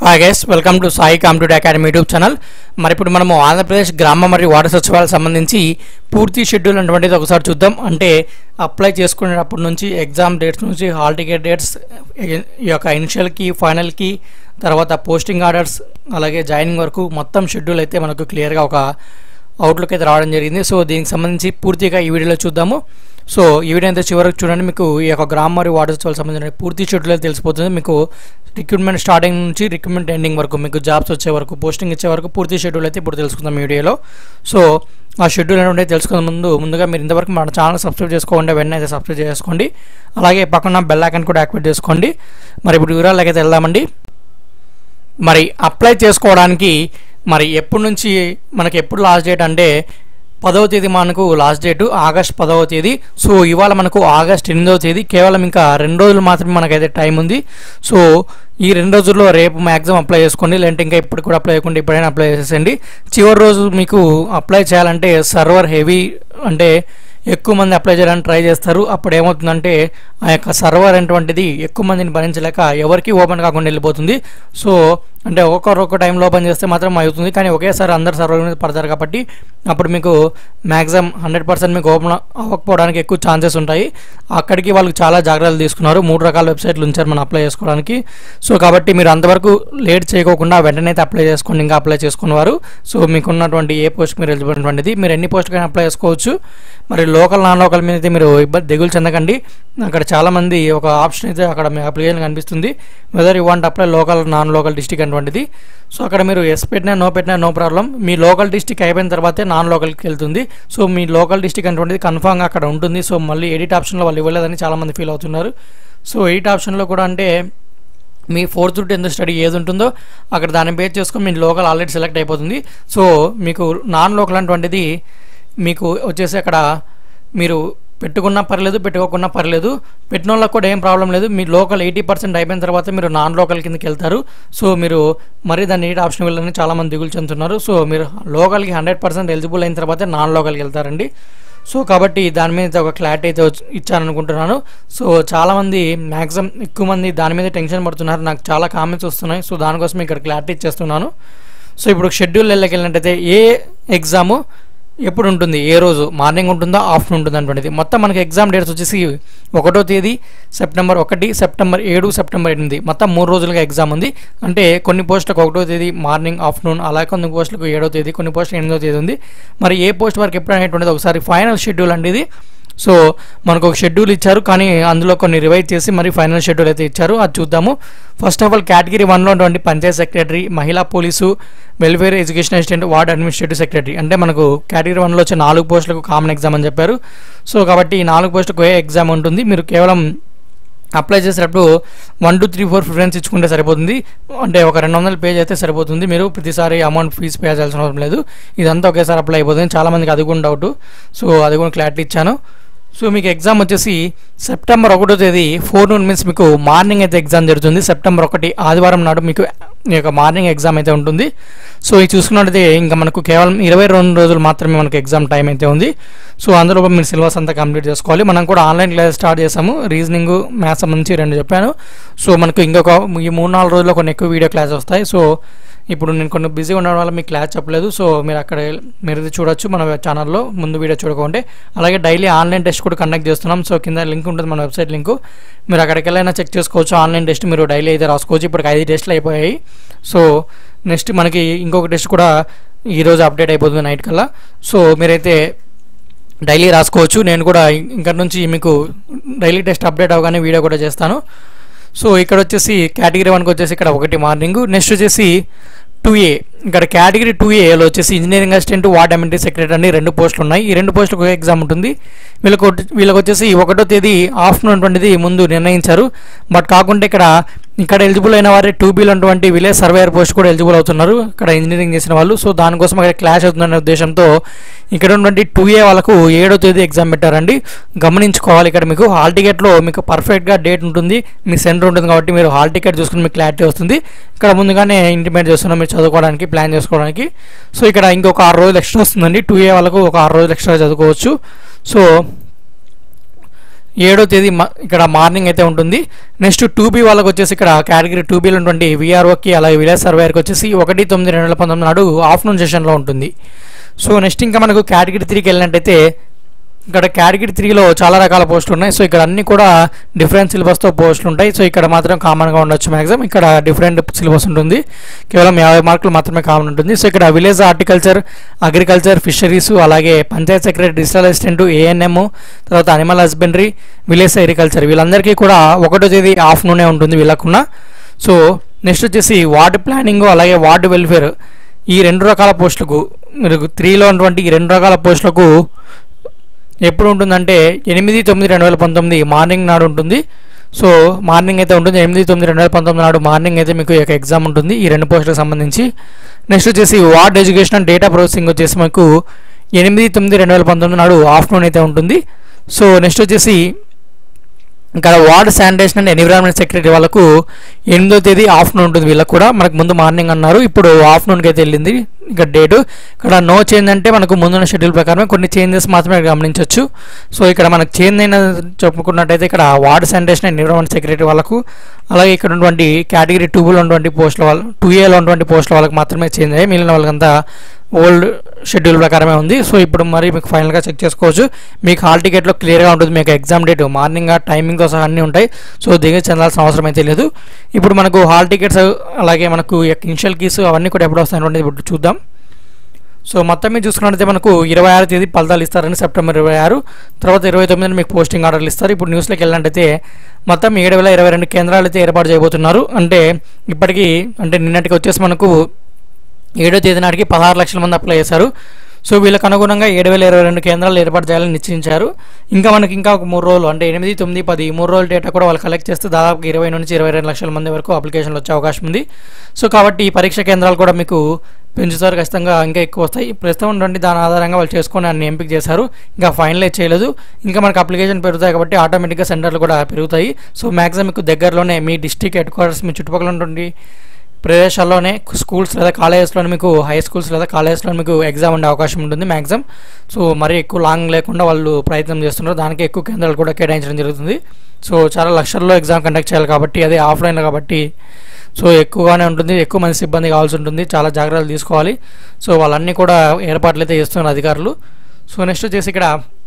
hi guys welcome to Sai computer academy YouTube channel మరి ఇప్పుడు మనము ఆంధ్రప్రదేశ్ గ్రామ మరియు వాటర్ సచివాలకు సంబంధించి పూర్తి షెడ్యూల్ అటువంటిది ఒకసారి చూద్దాం అంటే అప్లై చేసుకునేటప్పటి నుంచి ఎగ్జామ్ డేట్స్ నుంచి హాల్ టికెట్ డేట్స్ ఈ యొక్క ఇనిషియల్కి ఫైనల్కి తర్వాత పోస్టింగ్ ఆర్డర్స్ అలాగే జాయినింగ్ వరకు మొత్తం షెడ్యూల్ అయితే మనకు క్లియర్గా ఒక అవుట్లుక్ అయితే రావడం జరిగింది సో దీనికి సంబంధించి పూర్తిగా ఈ వీడియోలో చూద్దాము సో ఈ వీడియో అయితే చివరికి చూడండి మీకు ఈ యొక్క గ్రామ మరియు వాటర్ సచివాలకు సంబంధించిన పూర్తి షెడ్యూల్ అయితే తెలిసిపోతుంది మీకు రిక్రూట్మెంట్ స్టార్టింగ్ నుంచి రిక్రూట్మెంట్ ఎండింగ్ వరకు మీకు జాబ్స్ వచ్చే వరకు పోస్టింగ్ ఇచ్చే వరకు పూర్తి షెడ్యూల్ అయితే ఇప్పుడు తెలుసుకుందాం ఈ వీడియోలో సో ఆ షెడ్యూల్ ఏంటంటే తెలుసుకునే ముందు ముందుగా మీరు ఇంతవరకు మన ఛానల్ సబ్స్క్రైబ్ చేసుకోండి వెంటనే అయితే సబ్స్క్రైబ్ చేసుకోండి అలాగే పక్కన బెల్ ఐకాన్ కూడా యాక్టివేట్ చేసుకోండి మరి ఇప్పుడు వివరాలకి అయితే వెళ్దామండి మరి అప్లై చేసుకోవడానికి మరి ఎప్పటి నుంచి మనకి ఎప్పుడు లాస్ట్ డేట్ అంటే పదవ తేదీ మనకు లాస్ట్ డేట్ ఆగస్ట్ పదవ తేదీ సో ఇవాళ మనకు ఆగస్ట్ ఎనిమిదవ తేదీ కేవలం ఇంకా రెండు రోజులు మాత్రమే మనకైతే టైం ఉంది సో ఈ రెండు రోజుల్లో రేపు మ్యాక్సిమం అప్లై చేసుకోండి లేదంటే ఇంకా ఇప్పుడు కూడా అప్లై చేయకుండా ఇప్పుడైనా అప్లై చేసేయండి చివరి రోజు మీకు అప్లై చేయాలంటే సర్వర్ హెవీ అంటే ఎక్కువ మంది అప్లై చేయడానికి ట్రై చేస్తారు అప్పుడు ఏమవుతుందంటే ఆ యొక్క సర్వర్ అటువంటిది ఎక్కువ మందిని భరించలేక ఎవరికి ఓపెన్ కాకుండా వెళ్ళిపోతుంది సో అంటే ఒక్కొక్కరు ఒక్క టైంలో ఓపెన్ చేస్తే మాత్రం అవుతుంది కానీ ఒకేసారి అందరు సర్వర్ మీద పడతారు కాబట్టి అప్పుడు మీకు మ్యాక్సిమం హండ్రెడ్ పర్సెంట్ మీకు ఓపెన్ అవ్వకపోవడానికి ఎక్కువ ఛాన్సెస్ ఉంటాయి అక్కడికి వాళ్ళు చాలా జాగ్రత్తలు తీసుకున్నారు మూడు రకాల వెబ్సైట్లు ఉంచారు మనం అప్లై చేసుకోవడానికి సో కాబట్టి మీరు అంతవరకు లేట్ చేయకోకుండా వెంటనే అయితే అప్లై చేసుకోండి ఇంకా అప్లై చేసుకున్నవారు సో మీకున్నటువంటి ఏ పోస్ట్ మీరు ఎలిజిబిలిటీ మీరు ఎన్ని పోస్టులకైనా అప్లై చేసుకోవచ్చు మరి లోకల్ నాన్ లోకల్ మీద అయితే మీరు ఇబ్బంది దిగులు చెందకండి అక్కడ చాలామంది ఒక ఆప్షన్ అయితే అక్కడ మీ అప్లికేషన్ కనిపిస్తుంది whether you want apply local non local district అటువంటిది సో అక్కడ మీరు ఎస్ పెట్టినా నో పెట్టినా నో ప్రాబ్లం మీ లోకల్ డిస్టిక్ అయిపోయిన తర్వాతే నాన్ లోకల్కి వెళ్తుంది సో మీ లోకల్ డిస్టిక్ అటువంటిది కన్ఫామ్గా అక్కడ ఉంటుంది సో మళ్ళీ ఎడిట్ ఆప్షన్లో వాళ్ళు ఇవ్వలేదని చాలామంది ఫీల్ అవుతున్నారు సో ఎడిట్ ఆప్షన్లో కూడా అంటే మీ ఫోర్త్ టు టెన్త్ స్టడీ ఏది ఉంటుందో అక్కడ దాన్ని బేస్ చేసుకొని మీ లోకల్ ఆల్రెడీ సెలెక్ట్ అయిపోతుంది సో మీకు నాన్ లోకల్ అటువంటిది మీకు వచ్చేసి అక్కడ మీరు పెట్టుకున్నా పర్లేదు పెట్టుకోకున్నా పర్లేదు పెట్టిన వాళ్ళకి కూడా ఏం ప్రాబ్లం లేదు మీ లోకల్ ఎయిటీ పర్సెంట్ అయిపోయిన తర్వాత మీరు నాన్ లోకల్ కిందకి వెళ్తారు సో మీరు మరీ దాన్ని ఎయిట్ ఆప్షన్ వెళ్ళని చాలామంది దిగులు చెందుతున్నారు సో మీరు లోకల్కి హండ్రెడ్ పర్సెంట్ ఎలిజిబుల్ అయిన తర్వాత నాన్ లోకల్కి వెళ్తారండి సో కాబట్టి దాని మీద ఒక క్లారిటీ అయితే ఇచ్చాననుకుంటున్నాను సో చాలామంది మ్యాక్సిమం ఎక్కువ మంది దాని మీద టెన్షన్ పడుతున్నారు నాకు చాలా కామెంట్స్ వస్తున్నాయి సో దానికోసం ఇక్కడ క్లారిటీ ఇచ్చేస్తున్నాను సో ఇప్పుడు షెడ్యూల్ వెళ్ళకి వెళ్ళినట్టయితే ఏ ఎగ్జాము ఎప్పుడు ఉంటుంది ఏ రోజు మార్నింగ్ ఉంటుందా ఆఫ్టర్నూన్ ఉంటుంది అటువంటిది మొత్తం మనకి ఎగ్జామ్ డేట్స్ వచ్చేసి ఒకటో తేదీ సెప్టెంబర్ ఒకటి సెప్టెంబర్ ఏడు సెప్టెంబర్ ఎనిమిది మొత్తం మూడు రోజులుగా ఎగ్జామ్ ఉంది అంటే కొన్ని పోస్టులకు ఒకటో తేదీ మార్నింగ్ ఆఫ్టర్నూన్ అలాగే కొన్ని పోస్టులకు ఏడో తేదీ కొన్ని పోస్టులు ఎనిమిదో తేదీ ఉంది మరి ఏ పోస్ట్ వరకు ఎప్పుడు అనేటువంటిది ఒకసారి ఫైనల్ షెడ్యూల్ అండి ఇది సో మనకు ఒక షెడ్యూల్ ఇచ్చారు కానీ అందులో కొన్ని రివైజ్ చేసి మరి ఫైనల్ షెడ్యూల్ అయితే ఇచ్చారు అది చూద్దాము ఫస్ట్ ఆఫ్ ఆల్ కేటగిరీ వన్లో ఉన్నటువంటి పంచాయత్ సెక్రటరీ మహిళా police welfare education assistant ward administrative secretary అంటే మనకు కేటగిరీ వన్లో వచ్చే నాలుగు పోస్టులకు కామన్ ఎగ్జామ్ అని చెప్పారు సో కాబట్టి ఈ నాలుగు పోస్టులకు ఏ ఎగ్జామ్ ఉంటుంది మీరు కేవలం అప్లై చేసేటప్పుడు one two three four preference ఇచ్చుకుంటే సరిపోతుంది అంటే ఒక రెండు వందల పేజ్ అయితే సరిపోతుంది మీరు ప్రతిసారి అమౌంట్ ఫీజు పే చేయాల్సిన అవసరం లేదు ఇదంతా ఒకేసారి అప్లై అయిపోతుంది చాలామందికి అది కూడా డౌట్ సో అది కూడా క్లారిటీ ఇచ్చాను సో మీకు ఎగ్జామ్ వచ్చేసి సెప్టెంబర్ ఒకటో తేదీ ఫోర్ నూన్ మీన్స్ మీకు మార్నింగ్ అయితే ఎగ్జామ్ జరుగుతుంది సెప్టెంబర్ ఒకటి ఆదివారం నాడు మీకు ఈ యొక్క మార్నింగ్ ఎగ్జామ్ అయితే ఉంటుంది సో ఇది చూసుకున్నట్టయితే ఇంకా మనకు కేవలం ఇరవై రెండు రోజులు మాత్రమే మనకు ఎగ్జామ్ టైం అయితే ఉంది సో అందులో మీరు సిలబస్ అంతా కంప్లీట్ చేసుకోవాలి మనం కూడా ఆన్లైన్ క్లాస్ స్టార్ట్ చేసాము రీజనింగ్ మ్యాథ్స్ సంబంధించి రెండు చెప్పాను సో మనకు ఇంకొక ఈ మూడు నాలుగు రోజుల్లో కొన్ని ఎక్కువ వీడియో క్లాస్ వస్తాయి సో ఇప్పుడు నేను కొన్ని బిజీ ఉండడం వల్ల మీకు క్లాస్ చెప్పలేదు సో మీరు అక్కడ మీరు ఇది చూడొచ్చు మన ఛానల్లో ముందు వీడియో చూడకుంటే అలాగే డైలీ ఆన్లైన్ టెస్ట్ కూడా కండక్ట్ చేస్తున్నాం సో కింద లింక్ ఉంటుంది మన వెబ్సైట్ లింక్ మీరు అక్కడికి వెళ్ళైనా చెక్ చేసుకోవచ్చు ఆన్లైన్ టెస్ట్ మీరు డైలీ అయితే రాసుకోవచ్చు ఇప్పుడు ఐదు టెస్ట్లు అయిపోయాయి సో నెక్స్ట్ మనకి ఇంకొక టెస్ట్ కూడా ఈరోజు అప్డేట్ అయిపోతుంది నైట్ కల్లా సో మీరైతే డైలీ రాసుకోవచ్చు నేను కూడా ఇక్కడ నుంచి మీకు డైలీ టెస్ట్ అప్డేట్ అవగానే వీడియో కూడా చేస్తాను సో ఇక్కడ వచ్చేసి కేటగిరీ వన్కి వచ్చేసి ఇక్కడ ఒకటి మార్నింగ్ నెక్స్ట్ వచ్చేసి టూ ఏ ఇక్కడ కేటగిరీ టూ ఏలో వచ్చేసి engineering assistant ward amenity secretary అని రెండు పోస్టులు ఉన్నాయి ఈ రెండు పోస్టులకు ఎగ్జామ్ ఉంటుంది వీళ్ళకి వీళ్ళకి వచ్చేసి ఒకటో తేదీ ఆఫ్టర్నూన్ అటువంటిది ముందు నిర్ణయించారు బట్ కాకుండా ఇక్కడ ఇక్కడ ఎలిజిబుల్ అయిన వారే టూ బీలో ఉన్నటువంటి విలేజ్ సర్వేయర్ పోస్ట్ కూడా ఎలిజిబుల్ అవుతున్నారు ఇక్కడ ఇంజనీరింగ్ చేసిన వాళ్ళు సో దానికోసం అక్కడ క్లాష్ అవుతుందనే ఉద్దేశంతో ఇక్కడ ఉన్నటువంటి టూ ఏ వాళ్ళకు ఏడో తేదీ ఎగ్జామ్ పెట్టారండి గమనించుకోవాలి ఇక్కడ మీకు హాల్ టికెట్లో మీకు పర్ఫెక్ట్గా డేట్ ఉంటుంది మీ సెంటర్ ఉంటుంది కాబట్టి మీరు హాల్ టికెట్ చూసుకుని మీకు క్లారిటీ వస్తుంది ఇక్కడ ముందుగానే ఇంటిమేట్ చేస్తున్నాం మీరు చదువుకోవడానికి ప్లాన్ చేసుకోవడానికి సో ఇక్కడ ఇంకొక ఆరు రోజులు ఎక్స్ట్రా వస్తుందండి టూ ఏ వాళ్ళకు ఒక ఆరు రోజులు ఎక్స్ట్రా చదువుకోవచ్చు సో ఏడో తేదీ మ- ఇక్కడ మార్నింగ్ అయితే ఉంటుంది నెక్స్ట్ టూ బీ వాళ్ళకి వచ్చేసి ఇక్కడ కేటగిరీ టూ బీలో ఉన్నటువంటి విఆర్ఓకి అలాగే విలేజ్ సర్వేయర్కి వచ్చేసి ఒకటి తొమ్మిది రెండు వేల పంతొమ్మిది నాడు ఆఫ్టర్నూన్ సెషన్లో ఉంటుంది సో నెక్స్ట్ ఇంకా మనకు కేటగిరీ త్రీకి వెళ్ళినట్టయితే ఇక్కడ కేటగిరీ త్రీలో చాలా రకాల పోస్టులు ఉన్నాయి సో ఇక్కడ అన్ని కూడా డిఫరెంట్ సిలబస్తో పోస్టులు ఉంటాయి సో ఇక్కడ మాత్రం కామన్గా ఉండొచ్చు మ్యాక్సిమం ఇక్కడ డిఫరెంట్ సిలబస్ ఉంటుంది కేవలం యాభై మార్కులు మాత్రమే కామన్ ఉంటుంది సో ఇక్కడ విలేజ్ హార్టికల్చర్ అగ్రికల్చర్ ఫిషరీస్ అలాగే panchayat secretary digital assistant ANM తర్వాత అనిమల్ హస్బెండరీ విలేజ్ అగ్రికల్చర్ వీళ్ళందరికీ కూడా ఒకటో తేదీ ఆఫ్టర్నూనే ఉంటుంది వీళ్ళకున్న సో నెక్స్ట్ వచ్చేసి వార్డు ప్లానింగ్ అలాగే వార్డు వెల్ఫేర్ ఈ రెండు రకాల పోస్టులకు మీరు త్రీలో ఉన్నటువంటి ఈ రెండు రకాల పోస్టులకు ఎప్పుడు ఉంటుందంటే ఎనిమిది తొమ్మిది రెండు వేల పంతొమ్మిది మార్నింగ్ నాడు ఉంటుంది సో మార్నింగ్ అయితే ఉంటుంది ఎనిమిది తొమ్మిది రెండు వేల పంతొమ్మిది నాడు మార్నింగ్ అయితే మీకు ఈ యొక్క ఎగ్జామ్ ఉంటుంది ఈ రెండు పోస్టులకు సంబంధించి నెక్స్ట్ వచ్చేసి ward education and data processing వచ్చేసి మీకు ఎనిమిది తొమ్మిది రెండు వేల పంతొమ్మిది నాడు ఆఫ్టర్నూన్ అయితే ఉంటుంది సో నెక్స్ట్ వచ్చేసి ఇక్కడ ward sanitation and environment secretary వాళ్ళకు ఎనిమిదో తేదీ ఆఫ్టర్నూన్ ఉంటుంది వీళ్ళకి కూడా మనకు ముందు మార్నింగ్ అన్నారు ఇప్పుడు ఆఫ్టర్నూన్కి అయితే వెళ్ళింది ఇక్కడ డేటు ఇక్కడ నో చేంజ్ అంటే మనకు ముందున్న షెడ్యూల్ ప్రకారం కొన్ని చేంజెస్ మాత్రమే గమనించవచ్చు సో ఇక్కడ మనకు చేంజ్ అయిన చెప్పుకున్నట్టయితే ఇక్కడ ward sanitation and environment secretary వాళ్ళకు అలాగే ఇక్కడ ఉన్నటువంటి కేటగిరీ టూలో ఉన్నటువంటి పోస్టుల వాళ్ళు టూ ఏలో ఉన్నటువంటి పోస్టుల వాళ్ళకి మాత్రమే చేంజ్ అయ్యాయి మిగిలిన వాళ్ళకంతా ఓల్డ్ షెడ్యూల్ ప్రకారమే ఉంది సో ఇప్పుడు మరి మీకు ఫైనల్గా చెక్ చేసుకోవచ్చు మీకు హాల్ టికెట్లో క్లియర్గా ఉంటుంది మీకు ఎగ్జామ్ డేట్ మార్నింగ్ టైమింగ్తో సహా అన్నీ ఉంటాయి సో దిగి చెందాల్సిన అవసరం అయితే లేదు ఇప్పుడు మనకు హాల్ టికెట్స్ అలాగే మనకు ఇనిషియల్ కీస్ అవన్నీ కూడా ఎప్పుడు వస్తాయనేది ఇప్పుడు చూద్దాం సో మొత్తం మీద చూసుకున్నట్లయితే మనకు ఇరవై ఆరు తేదీ ఫలితాలు ఇస్తారని సెప్టెంబర్ ఇరవై ఆరు తర్వాత ఇరవై తొమ్మిదిని మీకు పోస్టింగ్ ఆర్డర్లు ఇస్తారు ఇప్పుడు న్యూస్లోకి వెళ్ళినట్టయితే మొత్తం ఏడు వేల ఇరవై రెండు కేంద్రాలు అయితే ఏర్పాటు చేయబోతున్నారు అంటే ఇప్పటికీ అంటే నిన్నటికి వచ్చేసి మనకు ఏడో తేదీ నాటికి పదహారు లక్షల మంది అప్లై చేశారు సో వీళ్ళకి అనుగుణంగా ఏడు వేల ఇరవై రెండు కేంద్రాలు ఏర్పాటు చేయాలని నిశ్చయించారు ఇంకా మనకి ఇంకా ఒక మూడు రోజులు అంటే ఎనిమిది తొమ్మిది పది ఈ మూడు రోజుల డేటా కూడా వాళ్ళు కలెక్ట్ చేస్తే దాదాపు ఇరవై నుంచి ఇరవై రెండు లక్షల మంది వరకు అప్లికేషన్లు వచ్చే అవకాశం ఉంది సో కాబట్టి ఈ పరీక్ష కేంద్రాలు కూడా మీకు పెంచుతారు ఖచ్చితంగా ఇంకా ఎక్కువ వస్తాయి ప్రస్తుతం ఉన్నటువంటి దాని ఆధారంగా వాళ్ళు చేసుకొని అన్ని ఎంపిక చేశారు ఇంకా ఫైనలైజ్ చేయలేదు ఇంకా మనకు అప్లికేషన్ పెరుగుతాయి కాబట్టి ఆటోమేటిక్గా సెంటర్లు కూడా పెరుగుతాయి సో మ్యాక్సిమం మీకు దగ్గరలోనే మీ డిస్టిక్ హెడ్ క్వార్టర్స్ మీ చుట్టుపక్కల ఉన్నటువంటి ప్రదేశాల్లోనే స్కూల్స్ లేదా కాలేజెస్లో మీకు హై స్కూల్స్ లేదా కాలేజెస్లో మీకు ఎగ్జామ్ ఉండే అవకాశం ఉంటుంది మ్యాక్సిమం సో మరీ ఎక్కువ లాంగ్ లేకుండా వాళ్ళు ప్రయత్నం చేస్తున్నారు దానికి ఎక్కువ కేంద్రాలు కూడా కేటాయించడం జరుగుతుంది సో చాలా లక్షల్లో ఎగ్జామ్ కండక్ట్ చేయాలి కాబట్టి అదే ఆఫ్లైన్లో కాబట్టి సో ఎక్కువగానే ఉంటుంది ఎక్కువ మంది సిబ్బంది కావాల్సి ఉంటుంది చాలా జాగ్రత్తలు తీసుకోవాలి సో వాళ్ళన్నీ కూడా ఏర్పాట్లు అయితే చేస్తున్నారు అధికారులు సో నెక్స్ట్ వచ్చేసి ఇక్కడ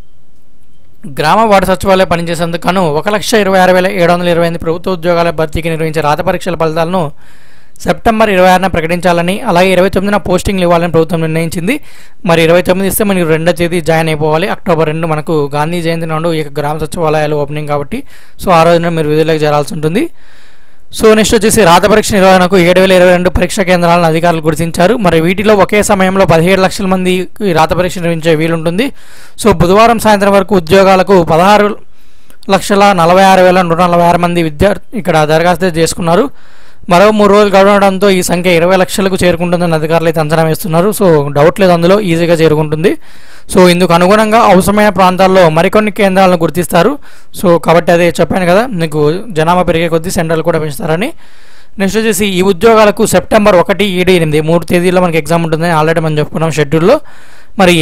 గ్రామ వార్డు సచివాలయ పనిచేసేందుకు గాను ఒక లక్ష ఇరవై ఆరు వేల ఏడు వందల ఇరవై ఎనిమిది ప్రభుత్వ ఉద్యోగాల భర్తీకి నిర్వహించే రాత పరీక్షల ఫలితాలను సెప్టెంబర్ ఇరవై ఆరున ప్రకటించాలని అలాగే ఇరవై తొమ్మిదిన పోస్టింగ్లు ఇవ్వాలని ప్రభుత్వం నిర్ణయించింది మరి ఇరవై తొమ్మిది ఇస్తే మనకి రెండో తేదీ జాయిన్ అయిపోవాలి అక్టోబర్ రెండు మనకు గాంధీ జయంతి నాడు ఈ యొక్క గ్రామ సచివాలయాలు ఓపెనింగ్ కాబట్టి సో ఆ రోజున మీరు విధులకు చేరాల్సి ఉంటుంది సో నెక్స్ట్ వచ్చేసి రాత పరీక్ష నిర్వహణకు ఏడు వేల ఇరవై రెండు పరీక్షా కేంద్రాలను అధికారులు గుర్తించారు మరి వీటిలో ఒకే సమయంలో పదిహేడు లక్షల మంది ఈ రాత పరీక్ష నిర్వహించే వీలుంటుంది సో బుధవారం సాయంత్రం వరకు ఉద్యోగాలకు పదహారు లక్షల నలభై ఆరు వేల నూట నలభై ఆరు మంది విద్యార్థి ఇక్కడ దరఖాస్తు చేసుకున్నారు మరో మూడు రోజులు గడవడంతో ఈ సంఖ్య ఇరవై లక్షలకు చేరుకుంటుందని అధికారులు అయితే అంచనా వేస్తున్నారు సో డౌట్ లేదు అందులో ఈజీగా చేరుకుంటుంది సో ఇందుకు అనుగుణంగా అవసరమైన ప్రాంతాల్లో మరికొన్ని కేంద్రాలను గుర్తిస్తారు సో కాబట్టి అదే చెప్పాను కదా మీకు జనాభా పెరిగే కొద్దీ సెంటర్లు కూడా పెంచుతారని నెక్స్ట్ వచ్చేసి ఈ ఉద్యోగాలకు సెప్టెంబర్ ఒకటి ఏడు ఎనిమిది మూడు తేదీల్లో మనకి ఎగ్జామ్ ఉంటుందని ఆల్రెడీ మనం చెప్పుకున్నాం షెడ్యూల్లో మరి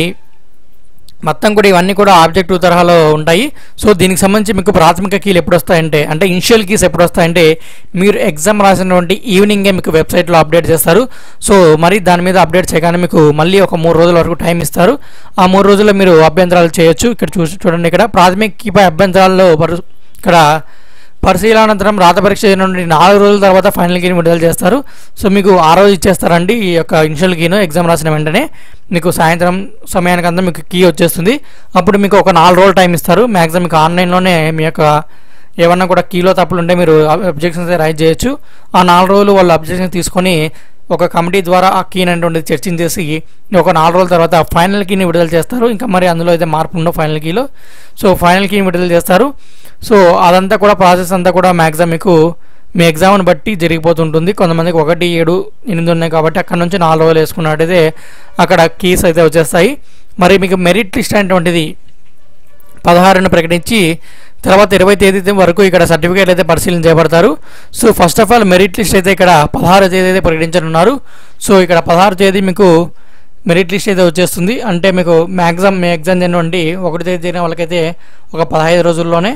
మొత్తం కూడా ఇవన్నీ కూడా ఆబ్జెక్టివ్ తరహాలో ఉంటాయి సో దీనికి సంబంధించి మీకు ప్రాథమిక కీలు ఎప్పుడు వస్తాయంటే అంటే ఇనిషియల్ కీస్ ఎప్పుడు వస్తాయంటే మీరు ఎగ్జామ్ రాసినటువంటి ఈవినింగే మీకు వెబ్సైట్లో అప్డేట్ చేస్తారు సో మరి దాని మీద అప్డేట్ చేయగానే మీకు మళ్ళీ ఒక మూడు రోజుల వరకు టైం ఇస్తారు ఆ మూడు రోజుల్లో మీరు అభ్యంతరాలు చేయొచ్చు ఇక్కడ చూసి చూడండి ఇక్కడ ప్రాథమిక కీపై అభ్యంతరాల్లో పరు- ఇక్కడ పరిశీలనానంతరం రాత పరీక్ష నుండి నాలుగు రోజుల తర్వాత ఫైనల్ కీని విడుదల చేస్తారు సో మీకు ఆ రోజు ఇచ్చేస్తారండి ఈ యొక్క ఇనిషియల్ కీను ఎగ్జామ్ రాసిన వెంటనే మీకు సాయంత్రం సమయానికంతా మీకు కీ వచ్చేస్తుంది అప్పుడు మీకు ఒక నాలుగు రోజులు టైం ఇస్తారు మ్యాక్సిమం మీకు ఆన్లైన్లోనే మీ యొక్క ఏమన్నా కూడా కీలో తప్పులు ఉంటే మీరు అబ్జెక్షన్స్ రైజ్ చేయొచ్చు ఆ నాలుగు రోజులు వాళ్ళు అబ్జెక్షన్ తీసుకొని ఒక కమిటీ ద్వారా ఆ కీని అనేటువంటిది చర్చించేసి ఒక నాలుగు రోజుల తర్వాత ఫైనల్ కీని విడుదల చేస్తారు ఇంకా మరి అందులో అయితే మార్పు ఉండవు ఫైనల్ కీలో సో ఫైనల్ కీని విడుదల చేస్తారు సో అదంతా కూడా ప్రాసెస్ అంతా కూడా మ్యాక్సిమం మీకు మీ ఎగ్జామ్ని బట్టి జరిగిపోతుంటుంది కొంతమందికి ఒకటి ఏడు ఎనిమిది ఉన్నాయి కాబట్టి అక్కడ నుంచి నాలుగు రోజులు వేసుకున్నట్టయితే అక్కడ కీస్ అయితే వచ్చేస్తాయి మరి మీకు మెరిట్ లిస్ట్ అనేటువంటిది పదహారును ప్రకటించి తర్వాత ఇరవై తేదీ వరకు ఇక్కడ సర్టిఫికేట్లు అయితే పరిశీలన చేయబడతారు so first of all merit list అయితే ఇక్కడ పదహారు తేదీ అయితే ప్రకటించనున్నారు సో ఇక్కడ పదహారు తేదీ మీకు మెరిట్ లిస్ట్ అయితే వచ్చేస్తుంది అంటే మీకు మ్యాక్సిమం మీ ఎగ్జామ్ జరిగినటువంటి ఒకటి తేదీ జరిగిన వాళ్ళకైతే ఒక పదహైదు రోజుల్లోనే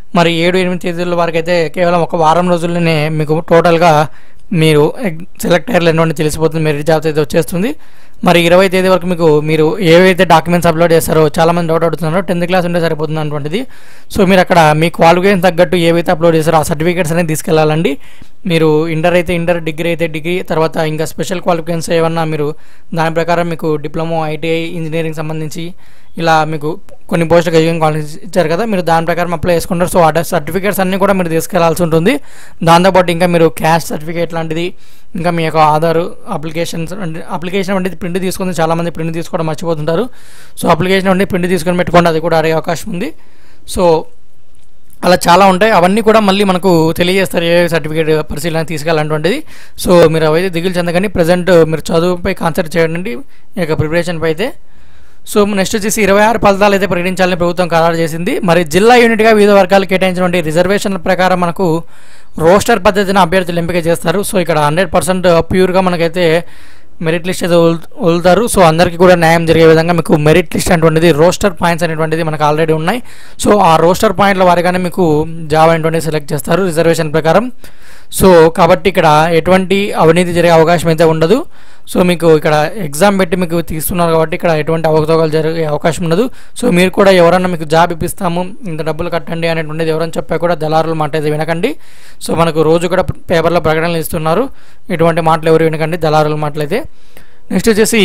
మరి ఏడు ఎనిమిది తేదీల వరకు అయితే కేవలం ఒక వారం రోజుల్లోనే మీకు టోటల్గా మీరు సెలెక్ట్ అయ్యారు తెలిసిపోతుంది మెరిట్ జాబ్ అయితే వచ్చేస్తుంది మరి ఇరవై తేదీ వరకు మీకు మీరు ఏవైతే డాక్యుమెంట్స్ అప్లోడ్ చేస్తారో చాలామంది డౌట్ అడుగుతున్నారు టెన్త్ క్లాస్ ఉంటే సరిపోతుంది అటువంటిది సో మీరు అక్కడ మీ క్వాలిఫికేషన్ తగ్గట్టు ఏవైతే అప్లోడ్ చేస్తారో ఆ సర్టిఫికేట్స్ అనేది తీసుకెళ్ళాలండి మీరు ఇంటర్ అయితే ఇంటర్ డిగ్రీ అయితే డిగ్రీ తర్వాత ఇంకా స్పెషల్ క్వాలిఫికేషన్స్ ఏమన్నా మీరు దాని ప్రకారం మీకు డిప్లొమా ఐటీఐ ఇంజనీరింగ్ సంబంధించి ఇలా మీకు కొన్ని పోస్టులకు ఎడ్యుకేషన్ క్వాలిఫికేషన్ ఇచ్చారు కదా మీరు దాని ప్రకారం అప్లై చేసుకుంటారు సో ఆ సర్టిఫికేట్స్ అన్నీ కూడా మీరు తీసుకెళ్లాల్సి ఉంటుంది దాంతోపాటు ఇంకా మీరు క్యాష్ సర్టిఫికేట్ లాంటిది ఇంకా మీ యొక్క ఆధార్ అప్లికేషన్స్ అంటే అప్లికేషన్ వంటి ప్రింట్ తీసుకుని చాలామంది ప్రింట్ తీసుకోవడం మర్చిపోతుంటారు సో అప్లికేషన్ వంటి ప్రింట్ తీసుకొని పెట్టుకోండి అది కూడా అడిగే అవకాశం ఉంది సో అలా చాలా ఉంటాయి అవన్నీ కూడా మళ్ళీ మనకు తెలియజేస్తారు ఏ సర్టిఫికేట్ పరిశీలన తీసుకెళ్ళాలటువంటిది సో మీరు అవైతే దిగులు చెందకండి ప్రజెంట్ మీరు చదువుపై కాన్సన్ట్రేట్ చేయండి ఈ యొక్క ప్రిపరేషన్పై అయితే సో నెక్స్ట్ వచ్చేసి ఇరవై ఆరు ఫలితాలు అయితే ప్రకటించాలని ప్రభుత్వం ఖరారు చేసింది మరి జిల్లా యూనిట్గా వివిధ వర్గాలు కేటాయించినటువంటి రిజర్వేషన్ల ప్రకారం మనకు రోస్టర్ పద్ధతిన అభ్యర్థులు ఎంపిక చేస్తారు సో ఇక్కడ హండ్రెడ్ పర్సెంట్ ప్యూర్గా మనకైతే మెరిట్ లిస్ట్ అయితే వదులు- వదులుతారు సో అందరికీ కూడా న్యాయం జరిగే విధంగా మీకు మెరిట్ లిస్ట్ అనేటువంటిది రోస్టర్ పాయింట్స్ అనేటువంటిది మనకు ఆల్రెడీ ఉన్నాయి సో ఆ రోస్టర్ పాయింట్ల వారిగానే మీకు జాబ్ అనేటువంటిది సెలెక్ట్ చేస్తారు రిజర్వేషన్ ప్రకారం సో కాబట్టి ఇక్కడ ఎటువంటి అవినీతి జరిగే అవకాశం అయితే ఉండదు సో మీకు ఇక్కడ ఎగ్జామ్ పెట్టి మీకు తీస్తున్నారు కాబట్టి ఇక్కడ ఎటువంటి అవకతవకలు జరిగే అవకాశం ఉండదు సో మీరు కూడా ఎవరన్నా మీకు జాబ్ ఇప్పిస్తాము ఇంత డబ్బులు కట్టండి అనేటువంటిది ఎవరైనా చెప్పా కూడా దళారుల మాట అయితే వినకండి సో మనకు రోజు కూడా పేపర్లో ప్రకటనలు ఇస్తున్నారు ఇటువంటి మాటలు ఎవరు వినకండి దళారుల మాటలు అయితే నెక్స్ట్ వచ్చేసి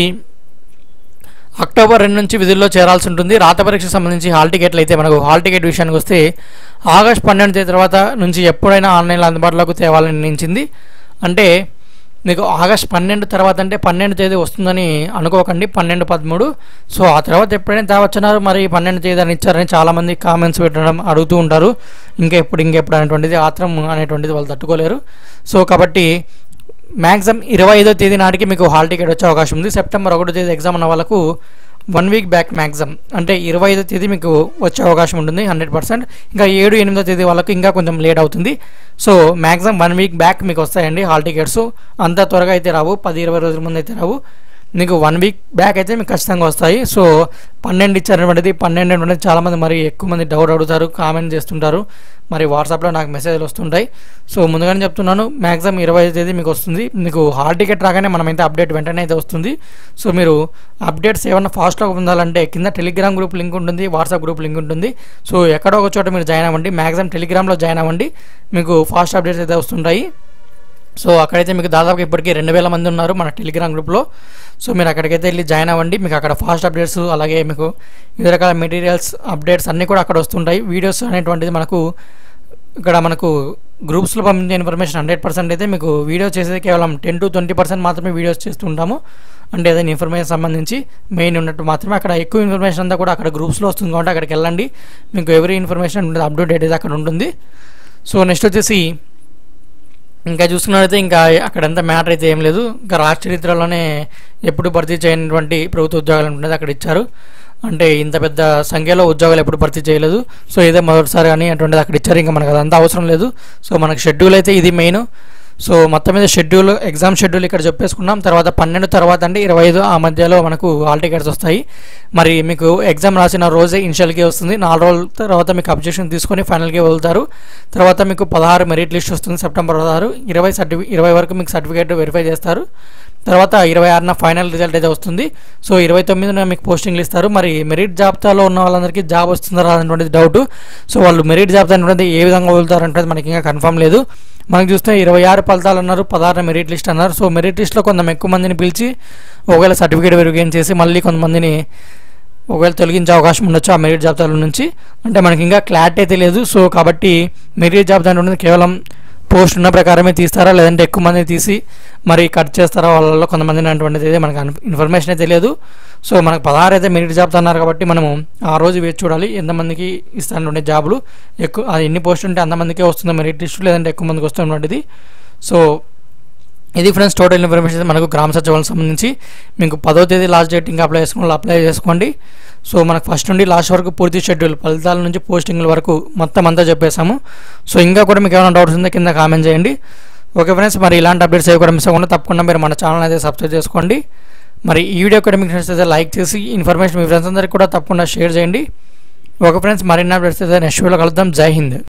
అక్టోబర్ రెండు నుంచి విధుల్లో చేరాల్సి ఉంటుంది రాత పరీక్షకు సంబంధించి హాల్ టికెట్లు అయితే మనకు హాల్ టికెట్ విషయానికి వస్తే ఆగస్ట్ పన్నెండు తేదీ తర్వాత నుంచి ఎప్పుడైనా ఆన్లైన్లో అందుబాటులోకి తేవాలని నిర్ణయించింది అంటే మీకు ఆగస్ట్ పన్నెండు తర్వాత అంటే పన్నెండు తేదీ వస్తుందని అనుకోకండి పన్నెండు పదమూడు సో ఆ తర్వాత ఎప్పుడైనా తేవచ్చున్నారు మరి పన్నెండు తేదీ అని ఇచ్చారని చాలామంది కామెంట్స్ పెట్టడం అడుగుతూ ఉంటారు ఇంకా ఎప్పుడు ఇంకెప్పుడు అనేటువంటిది ఆత్రం అనేటువంటిది వాళ్ళు తట్టుకోలేరు సో కాబట్టి మ్యాక్సిమం ఇరవై ఐదో తేదీ నాటికి మీకు హాల్ టికెట్ వచ్చే అవకాశం ఉంది సెప్టెంబర్ ఒకటో తేదీ ఎగ్జామ్ ఉన్న వాళ్ళకు వన్ వీక్ బ్యాక్ మ్యాక్సిమం అంటే ఇరవై ఐదో తేదీ మీకు వచ్చే అవకాశం ఉంటుంది హండ్రెడ్ పర్సెంట్ ఇంకా ఏడు ఎనిమిదో తేదీ వాళ్ళకు ఇంకా కొంచెం లేట్ అవుతుంది so maximum one week back మీకు వస్తాయండి హాల్ టికెట్స్ అంత త్వరగా అయితే రావు పది ఇరవై రోజుల ముందు అయితే రావు మీకు వన్ వీక్ బ్యాక్ అయితే మీకు ఖచ్చితంగా వస్తాయి సో పన్నెండు ఇచ్చారనేటువంటిది పన్నెండు అనేటువంటిది చాలామంది మరి ఎక్కువ మంది డౌట్ అడుగుతారు కామెంట్ చేస్తుంటారు మరి వాట్సాప్లో నాకు మెసేజ్లు వస్తుంటాయి సో ముందుగానే చెప్తున్నాను మ్యాక్సిమం ఇరవై ఐదు తేదీ మీకు వస్తుంది మీకు హాల్ టికెట్ రాగానే మనమైతే అప్డేట్ వెంటనే అయితే వస్తుంది సో మీరు అప్డేట్స్ ఏమన్నా ఫాస్ట్గా పొందాలంటే కింద టెలిగ్రామ్ గ్రూప్ లింక్ ఉంటుంది వాట్సాప్ గ్రూప్ లింక్ ఉంటుంది సో ఎక్కడో ఒక చోట మీరు జాయిన్ అవ్వండి మ్యాక్సిమం టెలిగ్రామ్లో జాయిన్ అవ్వండి మీకు ఫాస్ట్ అప్డేట్స్ అయితే వస్తుంటాయి సో అక్కడైతే మీకు దాదాపు ఇప్పటికీ రెండు వేల మంది ఉన్నారు మన టెలిగ్రామ్ గ్రూప్లో సో మీరు అక్కడికైతే వెళ్ళి జాయిన్ అవ్వండి మీకు అక్కడ ఫాస్ట్ అప్డేట్స్ అలాగే మీకు వివిధ రకాల మెటీరియల్స్ అప్డేట్స్ అన్నీ కూడా అక్కడ వస్తుంటాయి వీడియోస్ అనేటువంటిది మనకు ఇక్కడ మనకు గ్రూప్స్లో పంపించే ఇన్ఫర్మేషన్ హండ్రెడ్ పర్సెంట్ అయితే మీకు వీడియో చేసేది కేవలం టెన్ టు ట్వంటీ పర్సెంట్ మాత్రమే వీడియోస్ చేస్తుంటాము అంటే ఏదైనా ఇన్ఫర్మేషన్ సంబంధించి మెయిన్ ఉన్నట్టు మాత్రమే అక్కడ ఎక్కువ ఇన్ఫర్మేషన్ అంతా కూడా అక్కడ గ్రూప్స్లో వస్తుంది కాబట్టి అక్కడికి వెళ్ళండి మీకు ఎవరీ ఇన్ఫర్మేషన్ ఉంటుంది అప్డేట్ అయితే అక్కడ ఉంటుంది సో నెక్స్ట్ వచ్చేసి ఇంకా చూసుకున్నట్లయితే ఇంకా అక్కడంతా మ్యాటర్ అయితే ఏం లేదు ఇంకా రాష్ట్ర చరిత్రలోనే ఎప్పుడు భర్తీ చేయనటువంటి ప్రభుత్వ ఉద్యోగాలు ఉంటుంది అక్కడ ఇచ్చారు అంటే ఇంత పెద్ద సంఖ్యలో ఉద్యోగాలు ఎప్పుడు భర్తీ చేయలేదు సో ఇదే మొదటిసారి అని అటువంటిది అక్కడ ఇచ్చారు ఇంకా మనకు అదంతా అవసరం లేదు సో మనకు షెడ్యూల్ అయితే ఇది మెయిన్ సో మొత్తం మీద షెడ్యూల్ ఎగ్జామ్ షెడ్యూల్ ఇక్కడ చెప్పేసుకున్నాం తర్వాత పన్నెండు తర్వాత అంటే ఇరవై ఐదు ఆ మధ్యలో మనకు హాల్ టికెట్స్ వస్తాయి మరి మీకు ఎగ్జామ్ రాసిన రోజే ఇనిషియల్కి వస్తుంది నాలుగు రోజుల తర్వాత మీకు అబ్జెక్షన్ తీసుకొని ఫైనల్కి వదులుతారు తర్వాత మీకు పదహారు మెరిట్ లిస్ట్ వస్తుంది సెప్టెంబర్ పదహారు ఇరవై సర్టిఫి ఇరవై వరకు మీకు సర్టిఫికేట్ వెరిఫై చేస్తారు తర్వాత ఇరవై ఆరున ఫైనల్ రిజల్ట్ అయితే వస్తుంది సో ఇరవై తొమ్మిదిన మీకు పోస్టింగ్లు ఇస్తారు మరి మెరిట్ జాబితాలో ఉన్న వాళ్ళందరికీ జాబ్ వస్తుందా రాదనేటువంటిది డౌట్ సో వాళ్ళు మెరిట్ జాబితా అనేటువంటిది ఏ విధంగా వదులుతారు అంటే మనకి ఇంకా కన్ఫర్మ్ లేదు మనకి చూస్తే ఇరవై ఆరు ఫలితాలు అన్నారు పదహారు మెరిట్ లిస్ట్ అన్నారు సో మెరిట్ లిస్ట్లో కొంత ఎక్కువ మందిని పిలిచి ఒకవేళ సర్టిఫికేట్ వెరిఫికేషన్ చేసి మళ్ళీ కొంతమందిని ఒకవేళ తొలగించే అవకాశం ఉండొచ్చు ఆ మెరిట్ జాబితాల నుంచి అంటే మనకి ఇంకా క్లారిటీ అయితే లేదు సో కాబట్టి మెరిట్ జాబితా అనేది కేవలం పోస్ట్ ఉన్న ప్రకారమే తీస్తారా లేదంటే ఎక్కువ మంది తీసి మరి కట్ చేస్తారా వాళ్ళలో కొంతమంది అటువంటిది అయితే మనకు ఇన్ఫర్మేషన్ అయితే తెలియదు సో మనకు పదహారు అయితే మెరిట్ జాబ్స్ అన్నారు కాబట్టి మనము ఆ రోజు వేచి చూడాలి ఎంతమందికి ఇస్తానంటే జాబులు ఎక్కువ అది ఎన్ని పోస్ట్ ఉంటే అంతమందికే వస్తుందో మెరిట్ లిస్ట్ లేదంటే ఎక్కువ మందికి వస్తున్నటువంటిది సో ఇది ఫ్రెండ్స్ టోటల్ ఇన్ఫర్మేషన్ మనకు గ్రామ సచివాలయం సంబంధించి మీకు పదో తేదీ లాస్ట్ డేట్ ఇంకా అప్లై చేసుకోవాలి అప్లై చేసుకోండి సో మనకు ఫస్ట్ నుండి లాస్ట్ వరకు పూర్తి షెడ్యూల్ ఫలితాల నుంచి పోస్టింగ్ల వరకు మొత్తం అంతా చెప్పేసాము సో ఇంకా కూడా మీకు ఏమైనా డౌట్స్ ఉంటే కింద కామెంట్ చేయండి ఓకే ఫ్రెండ్స్ మరి ఇలాంటి అప్డేట్స్ ఏవి కూడా మిస్ అవ్వకుండా తప్పకుండా మీరు మన ఛానల్ అయితే సబ్స్క్రైబ్ చేసుకోండి మరి ఈ వీడియో కూడా మీకు నచ్చితే లైక్ చేసి ఇన్ఫర్మేషన్ మీ ఫ్రెండ్స్ అందరికీ కూడా తప్పకుండా షేర్ చేయండి ఓకే ఫ్రెండ్స్ మరిన్ని అప్డేట్స్ అయితే నెక్స్ట్ వీడియోలో కలుద్దాం జై హింద్